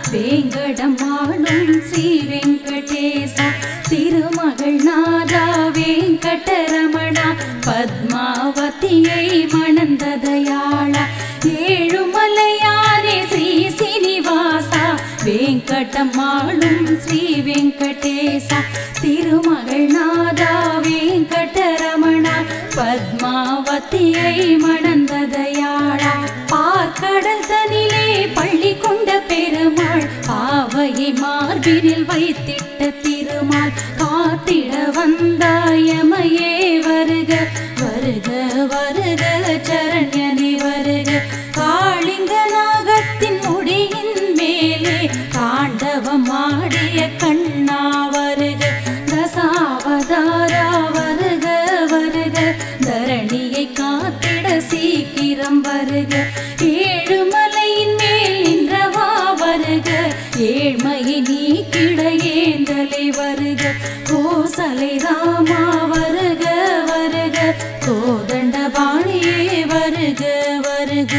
வேங்கடம் ஆளும் ஸ்ரீ வெங்கடேசா திருமகள் நாதா வெங்கடரமணா பத்மாவதியை மணந்ததயாளா ஏழுமலையானே ஸ்ரீ சீனிவாசா வெங்கடமாளும் ஸ்ரீ வெங்கடேசா திருமகள் நாதா வெங்கடரமணா பத்மாவதியை மணந்ததயாளா பார்க்கடல் தனிலே பள்ளி கொண்ட பெருமாள் பாவையை மார்பினில் வைத்திட்ட திருமால் காத்திட வந்தாயமையே வருக வருக வருக சரண்யனே வருக காளிங்க நாகத்தின் முடியின் மேலே தாண்டவமாடிய கண்ணா வருக தசாவதாரா வருக வருக தரணியை காத்திட சீக்கிரம் வருக ஏழுமலையின் மேல் நின்றவா வருக ஏழ்மையை நீக்கிட ஏந்தலை வருக கோசலை ராமா வருக வருக கோதண்டபாணியே வருக வருக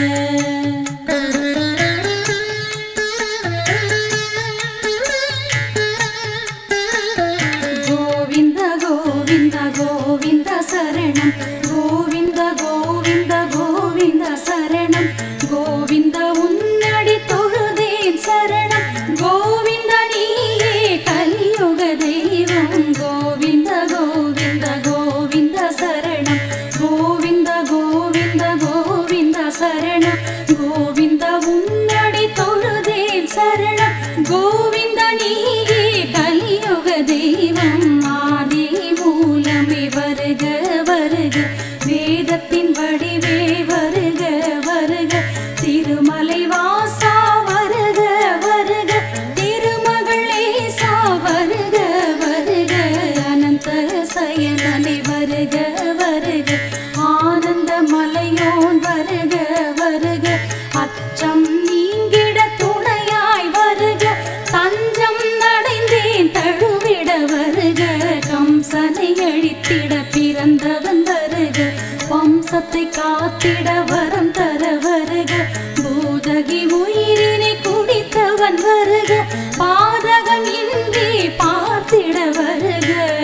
கோவிந்த கோவிந்த கோவிந்த சரணம் கோவிந்த கோவிந்த கோவிந்த சரணம் கோவிந்த உன்னடி தொழுதேன் சரணம் கோவிந்த நீயே கலியுக தெய்வம் கோவிந்த கோவிந்த கோவிந்த சரணம் கோவிந்த கோவிந்த கோவிந்த சரணம் கோவிந்த உன்னடி தொழுதேன் சரணம் கோவிந்த நீயே கலியுக தெய்வம் ஆதி மூலமே வருக வருக வேதத்தின் வடிவே வருக வருக திருமலை வாசா வருக வருக திருமகளேசா வருக வருக அனந்த சயனனை வருக வருக ஆனந்த மலையோன் வருக வருக அச்சம் நீங்கிட துணையாய் வருக தஞ்சம் அடைந்தேன் தழுவிட வருக கம்சனை அழித்திட பிறந்தவன் வருக வம்சத்தை காத்திட வரம் தர வருக பூதகி உயிரினை குடித்தவன் வருக பாதகம் இன்றி பார்த்திட வருக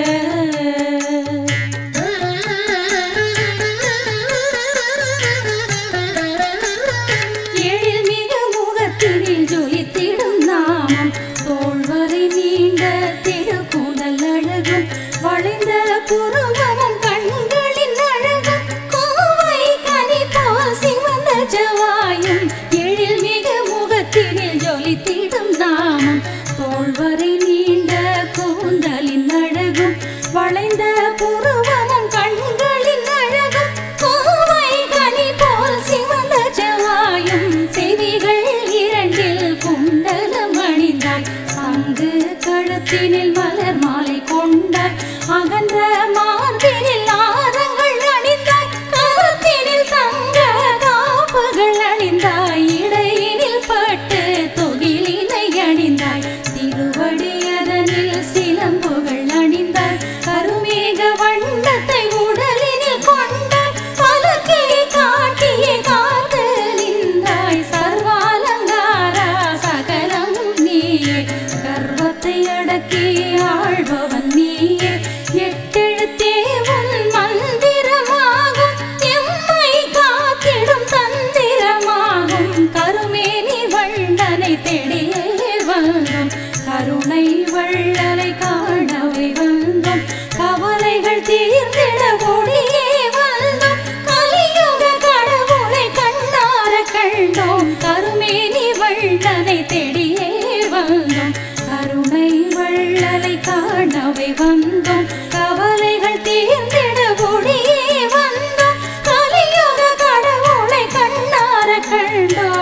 எழில்மிகு முகத்தினில் ஜொலித்திடும் நாமம் தோள்வரை நீண்ட திருக்கூடல் அழகும் வளைந்த புருவமும் கண்களின் அழகும் கோவை கனி போல் சிவந்த ஜவாயும் எழில்மிகு முகத்தினில் ஜொலித்திடும் நாமம் தோள்வரை நீண்ட கூந்தலின் அழகும் வளைந்த புருவமும் கண்களின் அழகும் கோவை கனி போல் சிவந்த ஜவாயும் செவிகள் இரண்டில் குண்டலம் அணிந்தாய் சங்கு கழுத்தினில் மலர் மாலை கொண்டாய் அகன்ற மார்பினில் ஆரங்கள் அணிந்தாய் கருத்தினில் தங்க காப்புகள் அணிந்தாய் இடையினில் பட்டு தொகிலினை அணிந்தாய் திருவடியதனில் சிலம்புகள் அணிந்தாய் கருமேக வண்ணத்தை உடலினில் கொண்டாய் பலக்கை காட்டியே காத்து நின்றாய் சர்வாலங்காரா சகலம் நீயே கர்வத்தை அடக்கி ஆள்பவன் நீயே எட்டெழுத்தே உன் மந்திரமாகும் எம்மை காத்திடும் தந்திரமாகும் கருமேனி வண்ணனை தேடியே வந்தோம் கருணை வள்ளலை காணவை வந்தோம் கவலைகள் தீர்ந்திட ஓடியே வந்தோம் கலியுக கடவுளை கண்ணார கண்டோம் கருமேனி வள்ளனை தேடியே வந்தோம் கருணை வள்ளலை காணவை வந்தோம் கவலைகள் தீர்ந்திட ஓடியே வந்தோம் கலியுக கடவுளை கண்ணார கண்டோம்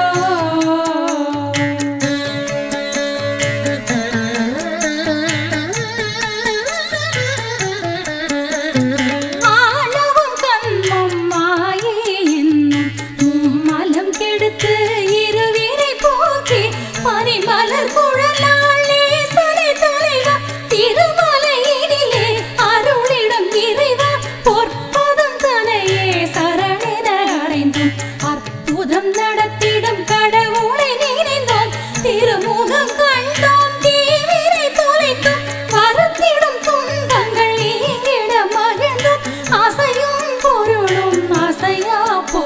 ஆணவம் கண்மம் மாயை என்னும் மலம் கெடுத்து இருவினை போக்கி பனிமலர் குழலாளே சடை தலைவா திருமலையினிலே அருளிடம் இறைவா பொற்பதம் தனையே சரணென அடைந்தும் அற்புதம் நடத்திடும் கடவுளை நினைந்தோம் திருமுகம்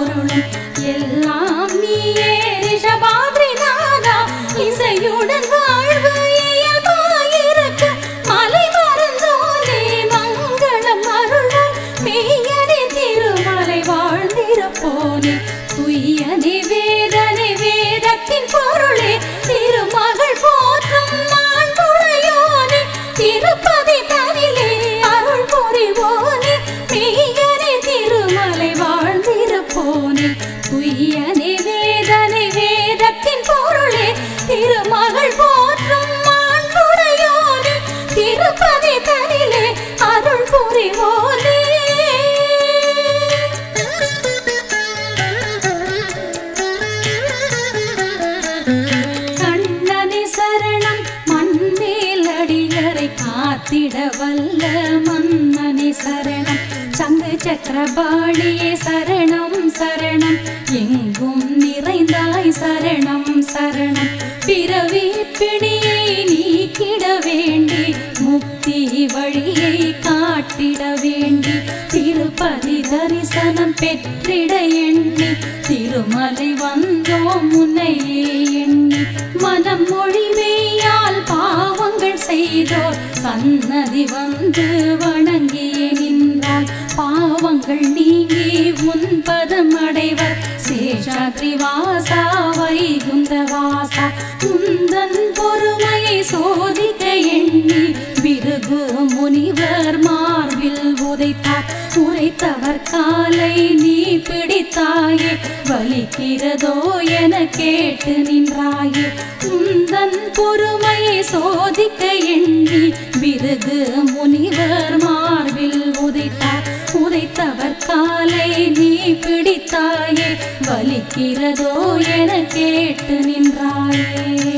பொருளும் எல்லாம் நீயே ரிஷபாத்ரி நாதா இசையுடன் வாழ்வு இயல்பாயிருக்க மலை மறந்தோனே மங்களம் அருள்வாய் மெய்யனே திருமலை வாழ்ந்திருப்போனே துய்யனே வேதனை வேதத்தின் பொருளே திருமகள் போற்றும் மாண்புடையோனே திருப்பதி தனிலே அருள் புரிவோனே மெய்யனே திருமலை வாழ்ந்திருப்போனே துய்யனே வேதனை வேதத்தின் பொருளே திருமகள் போற்றும் மாண்புடையோனே திருப்பதி தனிலே அருள் புரிவோனே கண்ணனே சரணம் மண்மேல் அடியரை காத்திட வல்ல மன்னனே சரணம் சங்கு சக்கரபாணியே சரணம் சரணம் எங்கும் நிறைந்தாய் சரணம் சரணம் பிறவி பிணியை நீக்கிட வேண்டி முக்தி வழியை காட்டிட வேண்டி திருப்பதி தரிசனம் பெற்றிட எண்ணி திருமலை வந்தோம் முன்னையே எண்ணி மனம் மொழி மெய்யால் பாவங்கள் செய்தோர் சன்னதி வந்து வணங்கியே நின்றால் பாவங்கள் நீங்கி உன் பதம் அடைவர் சேஷாத்ரி வாசா வைகுந்த வாசா உந்தன் பொறுமையை சோதிக்க எண்ணி விருகு முனிவர் மார்பில் உதைத்தார் உரைத்தவர் காலை நீ பிடித்தாயே வலிக்கிறதோ என கேட்டு நின்றாயே உந்தன் பொறுமையை சோதிக்க எண்ணி விருது முனிவர் மார்பில் உதைத்தார் உதைத்தவர் காலை நீ பிடித்தாயே வலிக்கிறதோ என கேட்டு நின்றாயே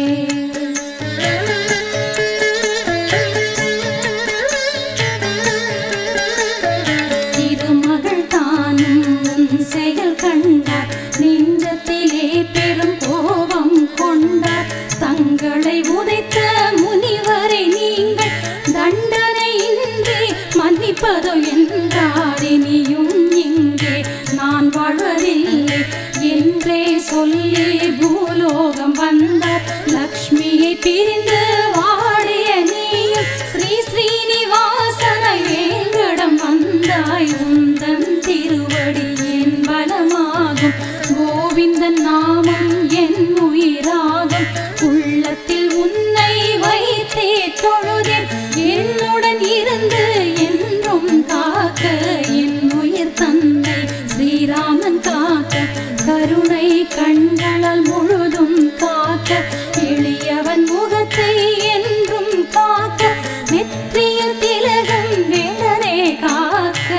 திருமகள் தானும் உன் செயல் கண்டார் நெஞ்சத்திலே பெரும் கோபம் கொண்டார் தங்களை உதைத்த முனிவரை நீங்கள் தண்டனையின்றி மன்னிப்பதோ என்றார் இனியும் இங்கே நான் வாழ்வதில்லை என்றே சொல்லி பூலோகம் வந்தார் லக்ஷ்மியை பிரிந்து வாடிய நீயும் ஸ்ரீ ஸ்ரீனிவாசன வேங்கடம் வந்தாய் உந்தன் திருவடி என் பலமாகும் கோவிந்தன் நாமம் என் உயிராகும் உள்ளத்தில் உன்னை வைத்தே தொழுதேன் என்னுடன் இருந்து என்றும் காக்க என் உயிர் தந்தை ஸ்ரீராமன் காக்க கருணை கண்களால் முழுதும் காக்க எளியவன் முகத்தை என்றும் காக்க நெற்றியில் திலகம் வேலனே காக்க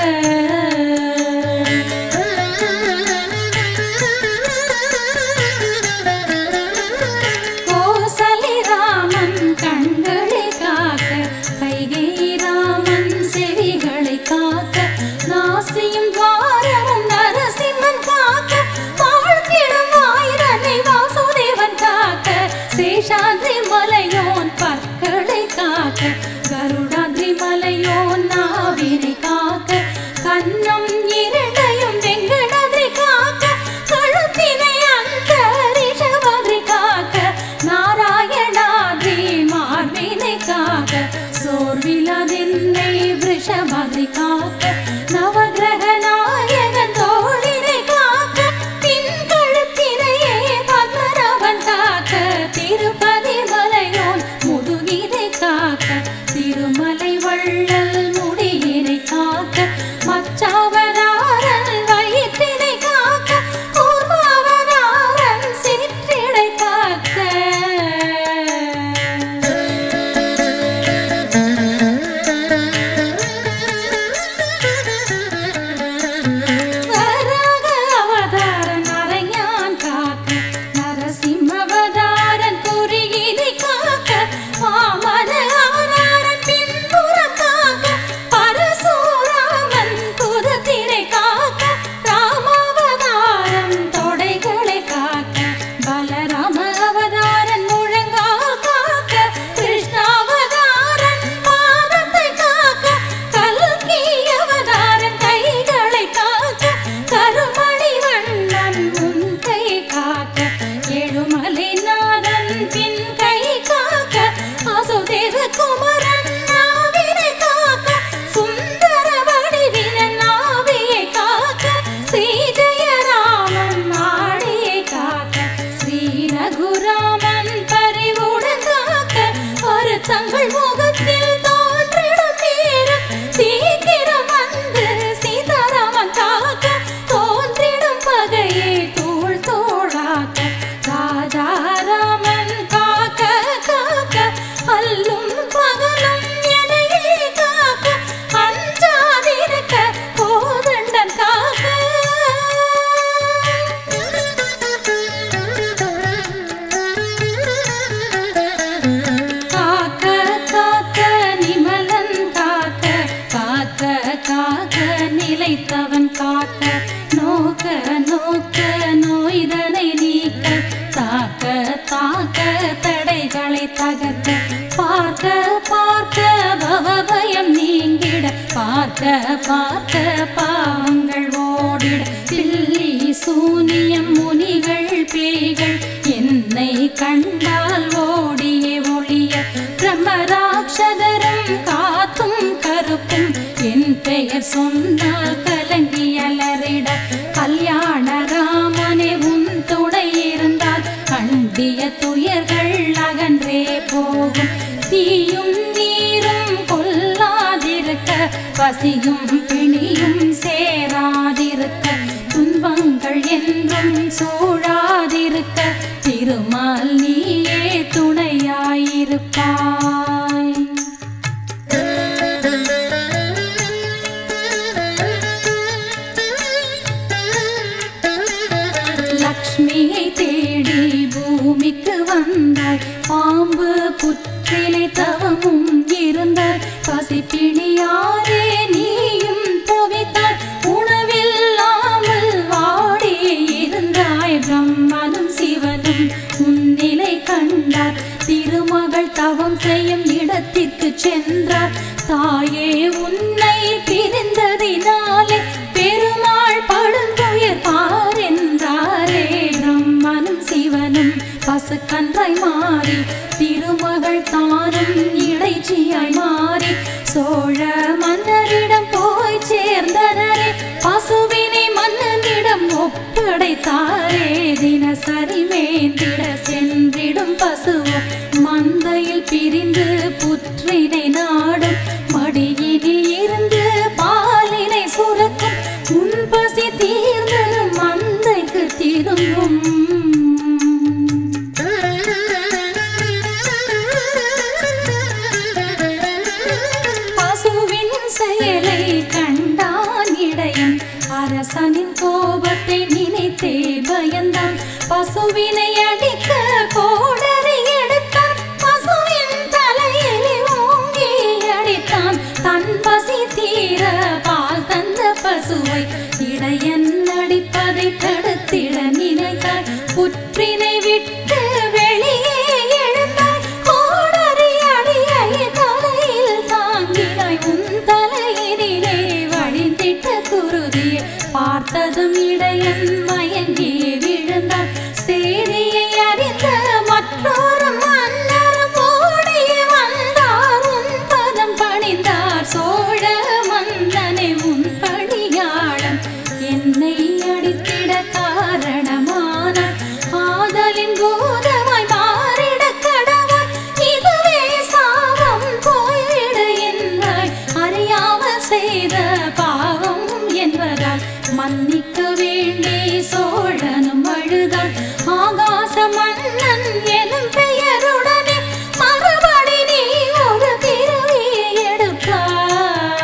பார்த்த பாவங்கள் ஓடிட பில்லி சூனியம் முனிகள் பேய்கள் என்னை கண்டால் ஓடியே ஒளிய பிரம்மராட்சதரும் காத்தும் கருப்பும் என் பெயர் சொன்னால் கலங்கி அலறிட கல்யாண ராமனே உன் துணை இருந்தால் அண்டிய துயர்கள் அகன்றே போகும் தீயும் நீரும் கொல்லாதிருக்க பசியும் பிணியும் சேராதிருக்க துன்பங்கள் என்றும் சூழாதிருக்க திருமால் நீயே துணையாயிருப்பாய் லக்ஷ்மியை தேடி பூமிக்கு வந்தாய் பாம்பு புற்றிலே தவமும் இருந்தாய் பசிப்பிணியாரே நீயும் தவித்தாய் உணவில்லாமல் வாடி இருந்தாய் பிரம்மனும் சிவனும் உன்னிலை கண்டார் திருமகள் தவம் செய்யும் இடத்திற்கு சென்றார் தாயே உன்னை பிரிந்ததினாலே பெருமாள் படுந்துயர் பார் என்றாரே பிரம்மனும் சிவனும் பசுக்கன்றாய் மாறி திருமகள் தானும் இடைச்சியாய் மாறி சோழ மன்னரிடம் போய் சேர்ந்தனரே பசுவினை மன்னனிடம் ஒப்படைத்தாரே தினசரி மேந்திட சென்றிடும் பசுவோ மந்தையில் பிரிந்து புற்றினை நாடும் மடியினில் இருந்து பாலினை சுரக்கும் உன் பசி தீர்ந்ததும் மந்தைக்கு திரும்பும் பசுவின் செயலை கண்டான் இடையன் அரசனின் கோபத்தை நினைத்தே பயந்தான் பசுவினை அடிக்க கோடரை எடுத்தான் பசுவின் தலையிலே ஓங்கி அடித்தான் தன் பசி தீர பால் தந்த பசுவை இடையன் அடிப்பதை தடுத்திட நினைத்தாய் புற்றினை விட்டு வெளியே எழுந்தாய் கோடரி அடியை தலையில் தாங்கினாய் உன் தலையினிலே வழிந்திட்ட குருதியை பார்த்ததும் இடையன் மயங்கி விழுந்தார் சேரியை அறிந்த மற்றொரு மன்னர் ஓடி வந்தார் உன் பதம் பணிந்தார் சோழ மன்னனை உன் பணியாளன் என்னை அடித்திட காரணமானார் ஆதலின் பூதமாய் மாறிட கடவாய் இதுவே சாபம் போய்விடு என்றாய் அறியாமல் செய்த பாவம் என்பதால் மன்னிக்க வேண்டி சோழனும் அழுதாள் ஆகாச மன்னன் எனும் பெயருடனே மறுபடி நீ ஒரு பிறவியை எடுப்பாய்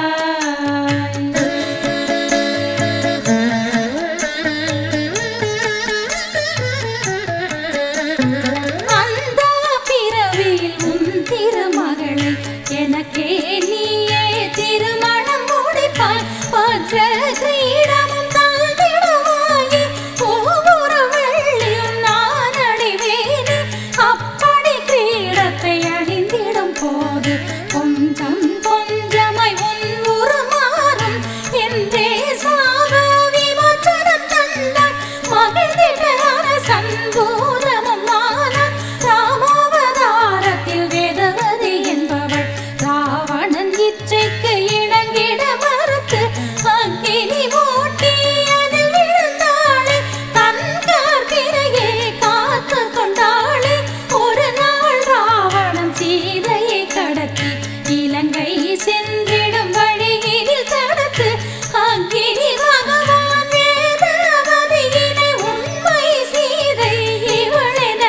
அந்த பிறவியில் உன் திருமகளை எனக்கே நீயே திருமணம் முடிப்பாய் பற்ற கிரீடமும் தந்திடுவாயே ஒவ்வொரு வெள்ளியும் நான் அணிவேனே அப்படி கிரீடத்தை அணிந்திடும் போது கொஞ்சம் கொஞ்சமாய் உன் உருமாறும் என்றே சாக விமோச்சனம் தந்தாய் மகிழ்ந்திட அரசன் பூதமும் ஆனான் ராமாவதாரத்தில் வேதவதி என்பவள் ராவணன் இச்சைக்கு இணங்கிட மறுத்து அக்கினி மூட்டி அதில் விழுந்தாளே தன் கார்த்திரையை காத்து கொண்டாளே ஒரு நாள் ராவணன் சீதையை கடத்தி இலங்கை சென்றிடும் வழியினில் தடுத்து அக்கினி பகவான் வேதவதியினை உண்மை சீதை இவளென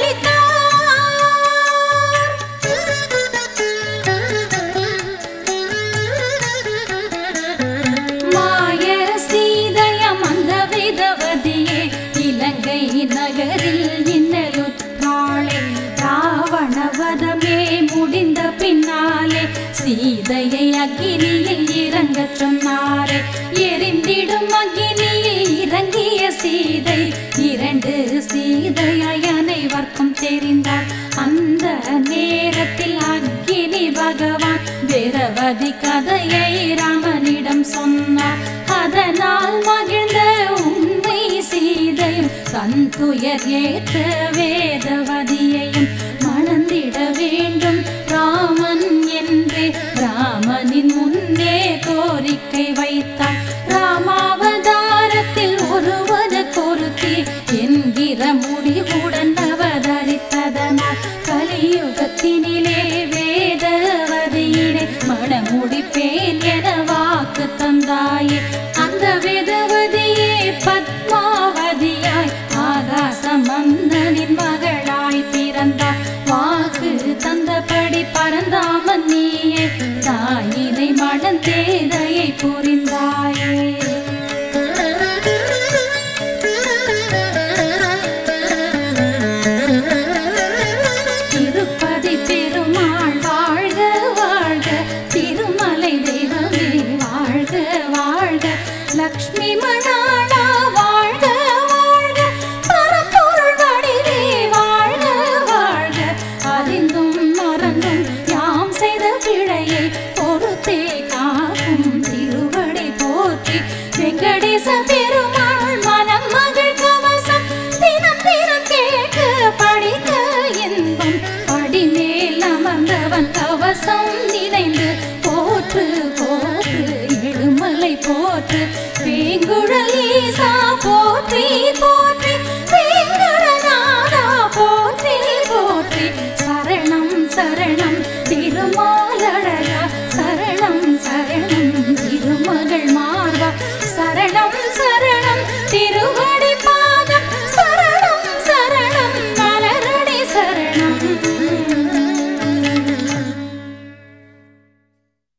அளித்தார் மாய சீதையம் அந்த விதவதியே இலங்கை நகரில் இன்னலுற்றாளே ராவணவதமே முடிந்த பின்னாலே சீதையை அக்கினியில் இறங்கச் சொன்னாரே எரிந்திடும் அக்கினியில் இறங்கிய சீதை இரண்டு சீதையாய் அனைவர்க்கும் தெரிந்தார் அந்த நேரத்தில் அக்கினி பகவான் வேதவதி கதையை ராமனிடம் சொன்னார் அதனால் மகிழ்ந்த உண்மை சீதையும் தன் துயர் ஏற்ற வேதவதியையும் மணந்திட வேண்டும் ராமன் என்றே ராமனின் முன்னே கோரிக்கை வைத்தாள்